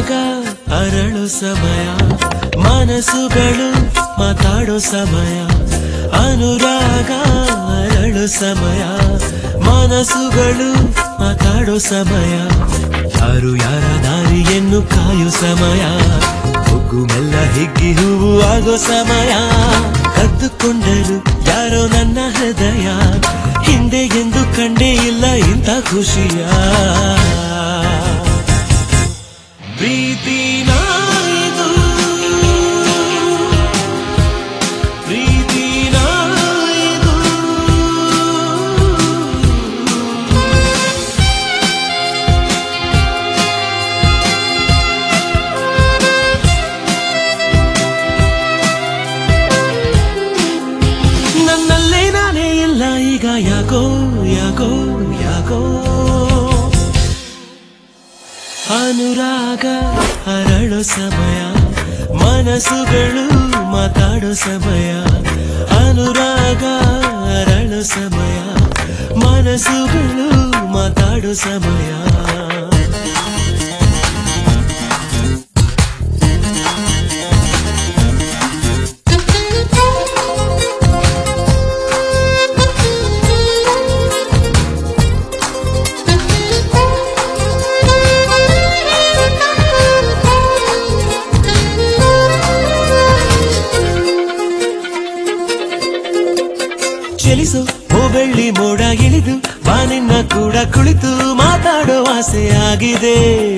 ಅನುರಾಗ ಅರಳು ಸಮಯ ಮನಸ್ಸುಗಳು ಮಾತಾಡೋ ಸಮಯ ಅನುರಾಗ ಅರಳು ಸಮಯ ಮನಸ್ಸುಗಳು ಮಾತಾಡೋ ಸಮಯ ಯಾರು ಯಾರ ದಾರಿಯನ್ನು ಕಾಯೋ ಸಮಯ ಹೊಗ್ಗು ಮೆಲ್ಲ ಹಿಗ್ಗಿ ಹೂವು ಆಗೋ ಸಮಯ ಕದ್ದುಕೊಂಡರು ಯಾರೋ ನನ್ನ ಹೃದಯ ಹಿಂದೆ ಎಂದು ಕಂಡೇ ಇಲ್ಲ ಇಂಥ ಖುಷಿಯ ಪ್ರೀತಿನ ಇದು ಪ್ರೀತಿನ ಇದು ನನ್ನಲ್ಲೇ ನಾನೇ ಇಲ್ಲ ಈಗ ಯಾಕೋ ಯಾಕೋ ಯಾಕೋ ಅನುರಾಗ ಅರಳೋ ಸಮಯ ಮನಸ್ಸುಗಳು ಮಾತಾಡೋ ಸಮಯ ಅನುರಾಗ ಅರಳೋ ಸಮಯ ಮನಸ್ಸುಗಳು ಮಾತಾಡೋ ಸಮಯ ಚಲಿಸು ಓ ಬೆಳ್ಳಿ ಮೋಡ ಇಳಿದು ಬಾನಿನ್ನ ಕೂಡ ಕುಳಿತು ಮಾತಾಡೋ ಆಸೆ ಆಗಿದೆ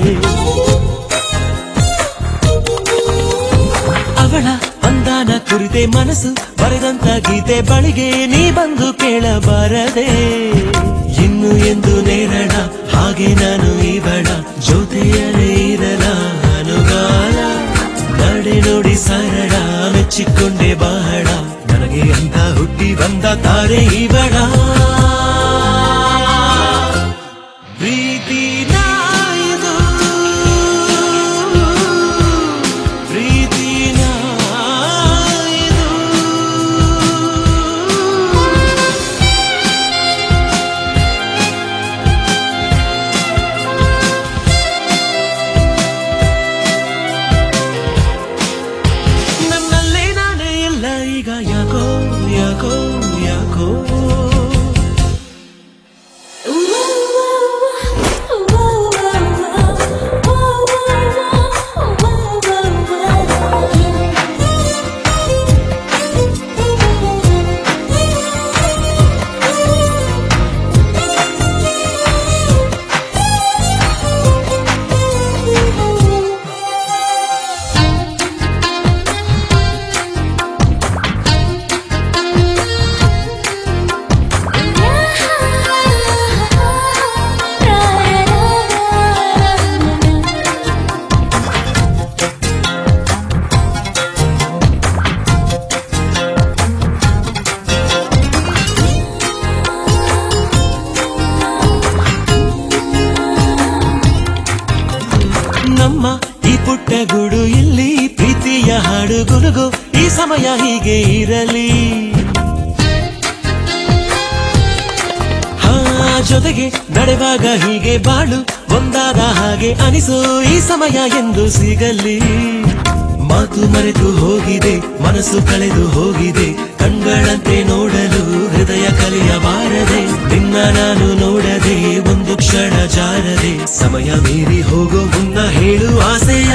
ಅವಳ ಅಂದಾನ ಕುರಿತೆ ಮನಸ್ಸು ಬರೆದಂತ ಗೀತೆ ಬಳಿಗೆ ನೀ ಬಂದು ಕೇಳಬಾರದೆ ಇನ್ನು ಎಂದು ನೇರಳ ಹಾಗೆ ನಾನು ಇವಳ ಜೊತೆಯಲೇ ಇರಲ ಅನುಗಾಲ ನಡೆ ನೋಡಿ ಸರಳ ಮೆಚ್ಚಿಕೊಂಡೆ ಬಹಳ ನನಗೆ ಅಂತ ಹುಟ್ಟಿ ಬಂದ ತಾರೆ ಇವಳ ಪ್ರೀತಿನ ಇದು ಪ್ರೀತಿನ ಇದು ನನ್ನಲ್ಲೇ ನಾನೇ ಇಲ್ಲ ಈಗ ಯಾಕೋ ಯಾಕೋ ಯಾಕೋ ನಮ್ಮ ಈ ಪುಟ್ಟ ಗೂಡು ಇಲ್ಲಿ ಪ್ರೀತಿಯ ಹಾಡು ಗುನುಗು ಈ ಸಮಯ ಹೀಗೆ ಇರಲಿ ಹಾ ಜೊತೆಗೆ ನಡೆವಾಗ ಹೀಗೆ ಬಾಳು ಒಂದಾದ ಹಾಗೆ ಅನಿಸೋ ಈ ಸಮಯ ಎಂದು ಸಿಗಲಿ ಮಾತು ಮರೆತು ಹೋಗಿದೆ ಮನಸ್ಸು ಕಳೆದು ಹೋಗಿದೆ ಕಣ್ಗಳಂತೆ ನೋಡಲು ಹೃದಯ ಕಲಿಯಬಾರದೆ ನಿನ್ನ ನಾನು ನೋಡದೆ ಒಂದು ಕ್ಷಣ ಜಾರದೆ ಸಮಯ ಮೀರಿ ಹೋಗೋ ಮುನ್ನ ಹೇಳು ಆಸೆಯ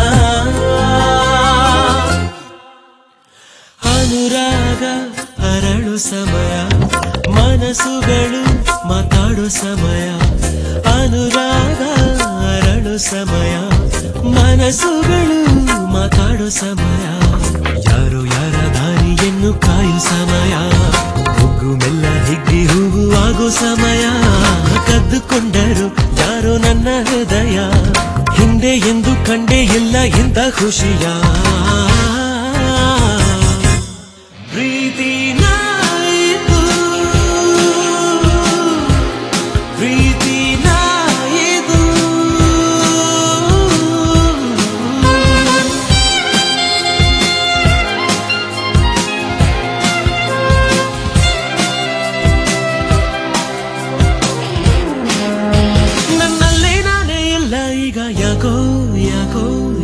ಅನುರಾಗ ಅರಳು ಸಮಯ ಮನಸ್ಸುಗಳು ಮಾತಾಡೋ ಸಮಯ ಅನುರಾಗ ಅರಳು ಸಮಯ ಮನಸ್ಸುಗಳು ಮಾತಾಡೋ ಸಮಯ ಯಾರು ಯಾರ ದಾರಿಯನ್ನು ಕಾಯೋ ಸಮಯ ಹುಗ್ಗು ಮೆಲ್ಲ ಹಿಗ್ಗಿ ಹೂವು ಆಗೋ ಸಮಯ ಕದ್ದುಕೊಂಡರು ಯಾರೋ ನನ್ನ ಹೃದಯ ಹಿಂದೆ ಎಂದು ಕಂಡೇ ಇಲ್ಲ ಇಂಥ ಖುಷಿಯ ಪ್ರೀತಿನ ಇದು ಪ್ರೀತಿನ ಇದು ನನ್ನಲ್ಲೇ ನಾನೇ ಇಲ್ಲ ಈಗ ಯಾಕೋ ಯಾಕೋ